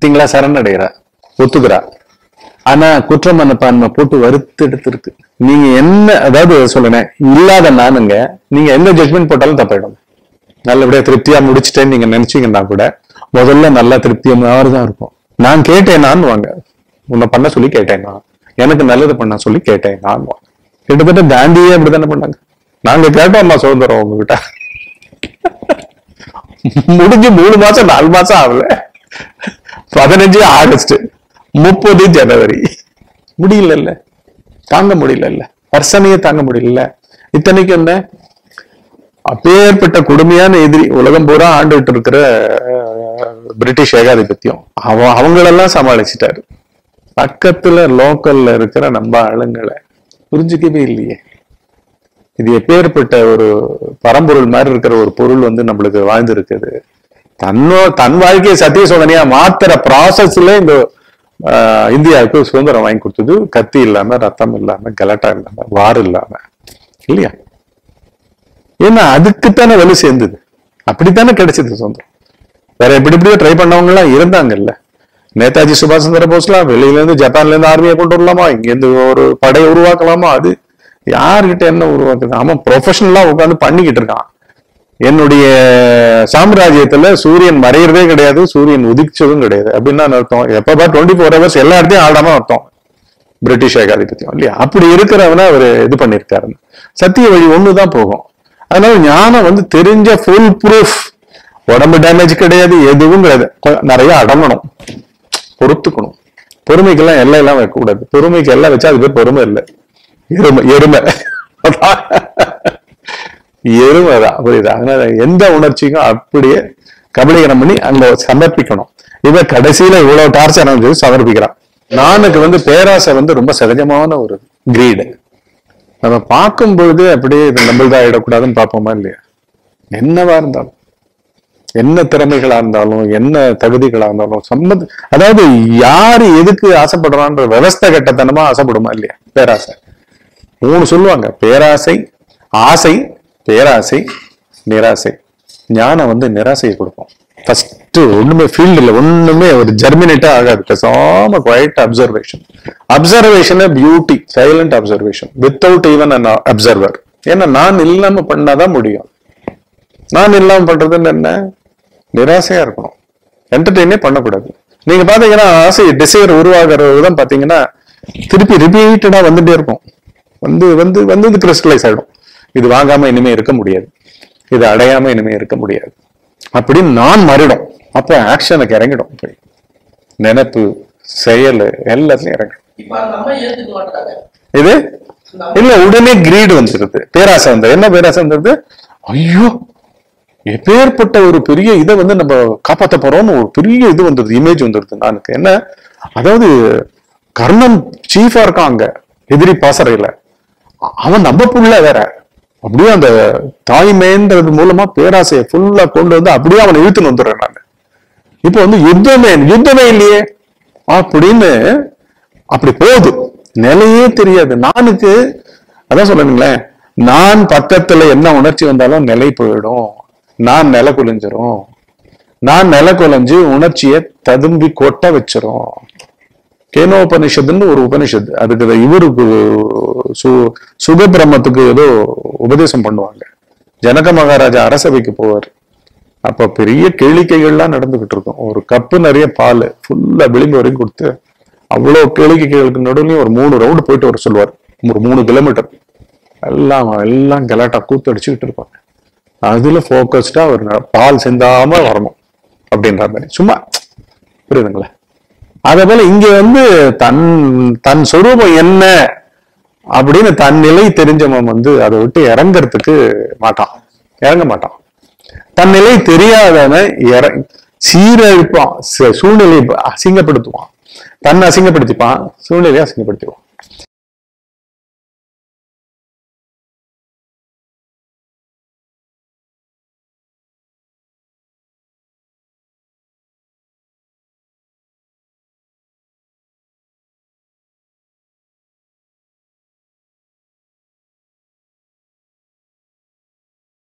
இன்ஸ்டிங்லா சரணடைகிறா ஒத்துக்கிறா ஆனா குற்ற மனப்பான்மை போட்டு வறுத்து எடுத்திருக்கு நீங்க என்ன அதாவது சொல்லுனேன் இல்லாத நானுங்க நீங்க எந்த ஜட்மெண்ட் போட்டாலும் தப்பாயிடும் நல்லபடியா திருப்தியா முடிச்சிட்டேன்னு நீங்க நினைச்சீங்கன்னா கூட முதல்ல நல்லா திருப்தியாக தான் இருக்கும் நான் கேட்டேன் நான் வாங்க உன்னை பண்ண சொல்லி கேட்டேன் நான் எனக்கு நல்லது பண்ண சொல்லி கேட்டேன் நான் வாங்க கிட்டத்தட்ட காந்தியே அப்படித்தானே பண்ணாங்க நாங்க கேட்டோம்மா சுதந்திரம் உங்ககிட்ட முடிஞ்சு மூணு மாசம் நாலு மாசம் ஆகல பதினஞ்சு ஆகஸ்ட் முப்பது ஜனவரி முடியலல்ல தாங்க முடியலல்ல வர்சனையே தாங்க முடியல இத்தனைக்கு என்ன அப்பேற்பட்ட கொடுமையான எதிரி உலகம் பூரா ஆண்டுகிட்டு இருக்கிற அஹ், பிரிட்டிஷ் ஏகாதிபத்தியம் அவ அவங்களெல்லாம் சமாளிச்சிட்டாரு பக்கத்துல லோக்கல்ல இருக்கிற நம்ம ஆளுங்களை புரிஞ்சுக்கவே இல்லையே இது எப்பேற்பட்ட ஒரு பரம்பொருள் மாதிரி இருக்கிற ஒரு பொருள் வந்து நம்மளுக்கு வாழ்ந்து இருக்குது தன்னோ தன் வாழ்க்கையை சத்திய சோதனையா மாத்துற ப்ராசஸ்ல இந்த ஆஹ், இந்தியாவுக்கு சுதந்திரம் வாங்கி கொடுத்தது கத்தி இல்லாம ரத்தம் இல்லாம கலாட்டா இல்லாம வார் இல்லாம இல்லையா ஏன்னா அதுக்குத்தானே வலு சேர்ந்தது அப்படித்தானே கிடைச்சது சுதந்திரம் வேற எப்படி எப்படியோ ட்ரை பண்ணவங்க எல்லாம் இருந்தாங்கல்ல நேதாஜி சுபாஷ் சந்திர போஸ்லாம் வெளியில இருந்து ஜப்பான்ல இருந்து ஆர்மியை கொண்டு வரலாமா இங்க இருந்து ஒரு படையை உருவாக்கலாமா அது யார்கிட்ட என்ன உருவாக்குது அவன் ப்ரொஃபஷனலா உட்காந்து பண்ணிக்கிட்டு இருக்கான் என்னுடைய சாம்ராஜ்யத்துல சூரியன் மறையறதே கிடையாது சூரியன் உதிச்சதும் கிடையாது அப்படின்னா என்ன அர்த்தம் எப்பப்பா டுவெண்ட்டி ஃபோர் ஹவர்ஸ் எல்லா இடத்தையும் ஆடாம அர்த்தம் பிரிட்டிஷ் ஏகாதிபத்தியம் இல்லையா அப்படி இருக்கிறவன அவர் இது பண்ணிருக்காரு சத்திய வழி ஒண்ணுதான் போகும் அதனால ஞானம் வந்து தெரிஞ்ச ஃபுல் ப்ரூஃப் உடம்பு டேமேஜ் கிடையாது எதுவும் கிடையாது கொ- நிறைய அடங்கணும் பொறுத்துக்கணும் பொறுமைக்கெல்லாம் எல்லாம் எல்லாம் வைக்கக்கூடாது பொறுமைக்கு எல்லாம் வச்சா அது பேர் பொறுமை இல்லை எருமை எருமை எருமை தான் புரியுதா அதனால எந்த உணர்ச்சிக்கும் அப்படியே கபலீகரம் பண்ணி அங்க சமர்ப்பிக்கணும் இவ கடைசியில இவ்வளவு டார்ச்சர் சொல்லி சமர்ப்பிக்கிறான் நானுக்கு வந்து பேராசை வந்து ரொம்ப சகஜமான ஒரு கிரீடு நம்ம பார்க்கும் பொழுது அப்படியே இது நம்மள்தான் ஆயிடக்கூடாதுன்னு பார்ப்போமா இல்லையா என்னவா இருந்தாலும் என்ன திறமைகளா இருந்தாலும் என்ன தகுதிகளா இருந்தாலும் சம்மந்த அதாவது யாரு எதுக்கு ஆசைப்படுறான்ற விவஸ்தை கட்டத்தனமா ஆசைப்படுமா இல்லையா பேராசை மூணு சொல்லுவாங்க பேராசை ஆசை பேராசை நிராசை ஞானம் வந்து நிராசையை கொடுக்கும் ஃபர்ஸ்ட் ஒண்ணுமே ஃபீல்டு இல்லை ஒண்ணுமே ஒரு ஜெர்மினேட்டா ஆகாது பேசாம quiet observation observation beauty silent observation without even an observer ஏன்னா நான் இல்லாம பண்ணாதான் முடியும் நான் இல்லாம பண்றதுன்னு என்ன நிராசையா இருக்கணும் என்டர்டெயினே பண்ணக்கூடாது நீங்க பாத்தீங்கன்னா ஆசை டிசைர் உருவாகிறது தான் பாத்தீங்கன்னா திருப்பி ரிப்பீட்டடா வந்துட்டே இருக்கும் வந்து வந்து வந்து இது கிறிஸ்டலைஸ் ஆயிடும் இது வாங்காம இனிமே இருக்க முடியாது இது அடையாம இனிமே இருக்க முடியாது அப்படின்னு நான் மாறிடும் அப்ப ஆக்ஷனுக்கு இறங்கிடும் போய் நினைப்பு செயல் எல்லாத்துலயும் இறங்கிடும் இப்ப அந்த அம்மா ஏத்துக்க மாட்டாங்க இது இல்ல உடனே கிரீடு வந்துருது பேராசை வந்து என்ன பேராசை வந்துருது ஐயோ எப்பேற்பட்ட ஒரு பெரிய இதை வந்து நம்ம காப்பாத்த போறோம்னு ஒரு பெரிய இது வந்துருது இமேஜ் வந்துருது நானுக்கு என்ன அதாவது கர்ணன் சீஃபா இருக்கான் அங்க எதிரி பாசறையில அ- அவன் நம்ம புள்ள வேற அப்படியே அந்த தாய்மைன்றது மூலமா பேராசையை ஃபுல்லா கொண்டு வந்து அப்படியே அவனை இழுத்துன்னு வந்துடுறேன் நான் இப்போ வந்து யுத்தமே யுத்தமே இல்லையே அப்படின்னு அப்படி போகுது நிலையே தெரியாது நானுக்கு அதான் சொல்லணுங்களேன் நான் பக்கத்துல என்ன உணர்ச்சி வந்தாலும் நிலை போயிடும் நான் நில குலைஞ்சிரும் நான் நில குலைஞ்சு உணர்ச்சியை ததும்பி கொட்ட வச்சிரும் கேனோபனிஷத்துன்னு ஒரு உபனிஷத்து அதுக்கு இத இவருக்கு சு சுகபிரமத்துக்கு ஏதோ உபதேசம் பண்ணுவாங்க ஜனக மகாராஜா அரசவைக்கு போவார் அப்ப பெரிய கேளிக்கைகள்லாம் நடந்துகிட்டு இருக்கும் ஒரு கப்பு நிறைய பால் ஃபுல்லா விளிம்பு வரைக்கும் கொடுத்து அவ்வளவு கேளிக்கைகளுக்கு நடுவுலயும் ஒரு மூணு ரவுண்டு போயிட்டு வர சொல்லுவார் ஒரு மூணு கிலோமீட்டர் எல்லாம் எல்லாம் கலாட்டா கூத்து அடிச்சுக்கிட்டு இருப்பாங்க அதுல போக்கஸ்டா ஒரு ந- பால் சிந்தாம வரணும் அப்படின்ற மாதிரி சும்மா புரியுதுங்களா அதே போல இங்க வந்து தன் தன் சொரூபம் என்ன அப்படின்னு தன் நிலை தெரிஞ்சவன் வந்து அதை விட்டு இறங்கறதுக்கு மாட்டான் இறங்க மாட்டான் தன் நிலை தெரியாதவன் இற சீரழிப்பான் ச- சூழ்நிலையை அசிங்கப்படுத்துவான் தன்னை அசிங்கப்படுத்திப்பான் சூழ்நிலையை அசிங்கப்படுத்திடுவான்